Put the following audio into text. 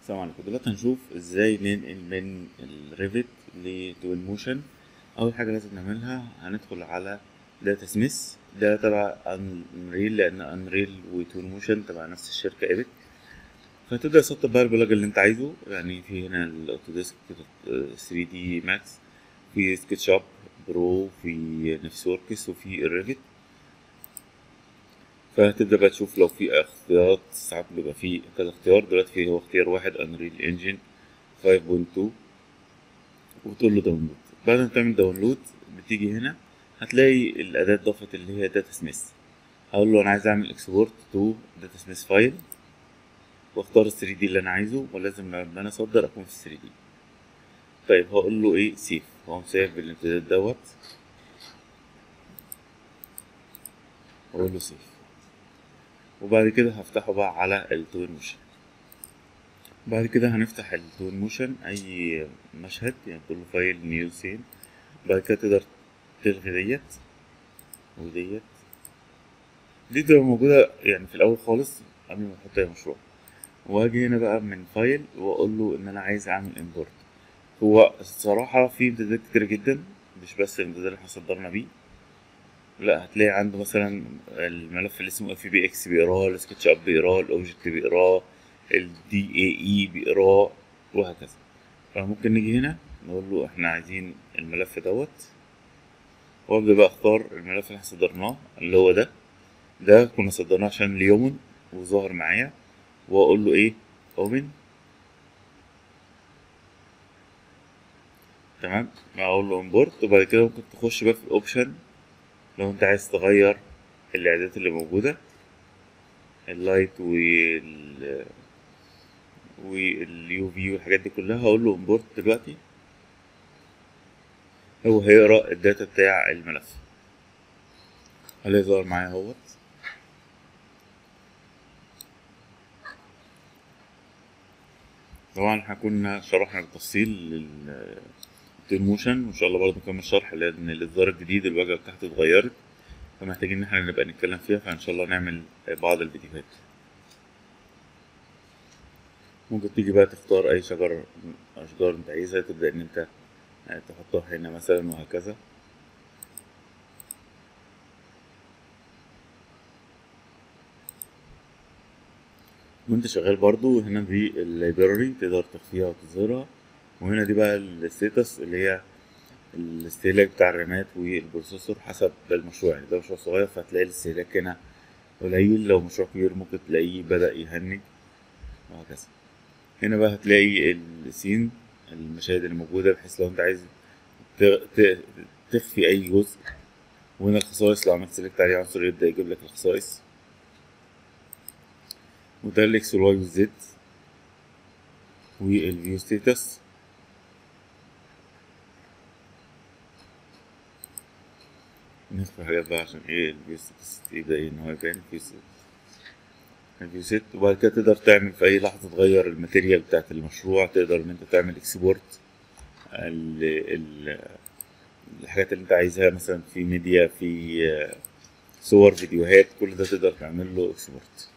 السلام عليكم دلوقتي هنشوف ازاي ننقل من الريفت لتوين موشن اول حاجه لازم نعملها هندخل على داتا سميث ده تبع انريل لان انريل وتوين موشن تبع نفس الشركه ايبك فتبدا تسطب بقى البلاج اللي انت عايزه يعني في هنا الاوتوديسك 3 دي ماكس في سكتش اب برو في نفس وركس وفي الريفت فهتبدا بقى تشوف لو في اختيارات ساعات بيبقى في كذا اختيار دلوقتي في هو اختيار واحد انريل انجن 5.2 وتقول له داونلود بعد ما تعمل داونلود بتيجي هنا هتلاقي الاداة ضافت اللي هي داتا سميث هقول له انا عايز اعمل اكسبورت تو داتا سميث فايل واختار ال 3 دي اللي انا عايزه ولازم لما انا اصدر اكون في 3 دي طيب هقول له ايه سيف هو مسيف بالامتداد دوت واقول له سيف وبعد كده هفتحه بقى على التوين موشن بعد كده هنفتح التوين موشن اي مشهد يعني تقول له فايل نيو سين بعد كده تقدر تلغي ديت وديت دي تبقى موجودة يعني في الأول خالص قبل ما تحط أي مشروع وأجي هنا بقى من فايل وأقول له إن أنا عايز أعمل إمبورت هو الصراحة في امتدادات كتير جدا مش بس الامتداد اللي احنا صدرنا بيه لا هتلاقي عنده مثلا الملف اللي اسمه اف بي اكس بيقراه السكتش اب بيقراه الاوبجكت بيقراه الدي اي اي بيقراه وهكذا فممكن نيجي هنا نقول له احنا عايزين الملف دوت وابدا بقى اختار الملف اللي احنا صدرناه اللي هو ده ده كنا صدرناه عشان اليومن وظهر معايا واقول له ايه اوبن تمام اقول له امبورت وبعد كده ممكن تخش بقى في الاوبشن لو انت عايز تغير الاعدادات اللي موجودة اللايت وال واليو في والحاجات دي كلها هقول له امبورت دلوقتي هو هيقرا الداتا بتاع الملف هلاقي ظهر معايا اهوت طبعا احنا كنا شرحنا بالتفصيل الموشن وان شاء الله برضه نكمل شرح لان الاصدار الجديد الواجهه بتاعته اتغيرت فمحتاجين ان احنا نبقى نتكلم فيها فان شاء الله نعمل بعض الفيديوهات ممكن تيجي بقى تختار اي شجر اشجار انت عايزها تبدا ان انت تحطها هنا مثلا وهكذا وانت شغال برضو هنا دي اللايبراري تقدر تخفيها وتظهرها وهنا دي بقى الستيتس اللي هي الاستهلاك بتاع الرامات والبروسيسور حسب المشروع يعني ده مشروع صغير فهتلاقي الاستهلاك هنا قليل لو مشروع كبير ممكن تلاقيه بدأ يهنج وهكذا هنا بقى هتلاقي السين المشاهد اللي موجودة بحيث لو انت عايز تخفي أي جزء وهنا الخصائص لو عملت سيلكت عليه عنصر يبدأ يجيب لك الخصائص وده الاكس والواي والزد والفيو ستيتس نخفي حاجات بقى عشان ايه الفيو ستيتس يبدأ ايه ان هو يبان الفيو ستيتس الفيو ست وبعد كده تقدر تعمل في اي لحظة تغير الماتيريال بتاعت المشروع تقدر ان انت تعمل اكسبورت ال ال الحاجات اللي انت عايزها مثلا في ميديا في صور فيديوهات كل ده تقدر تعمل له اكسبورت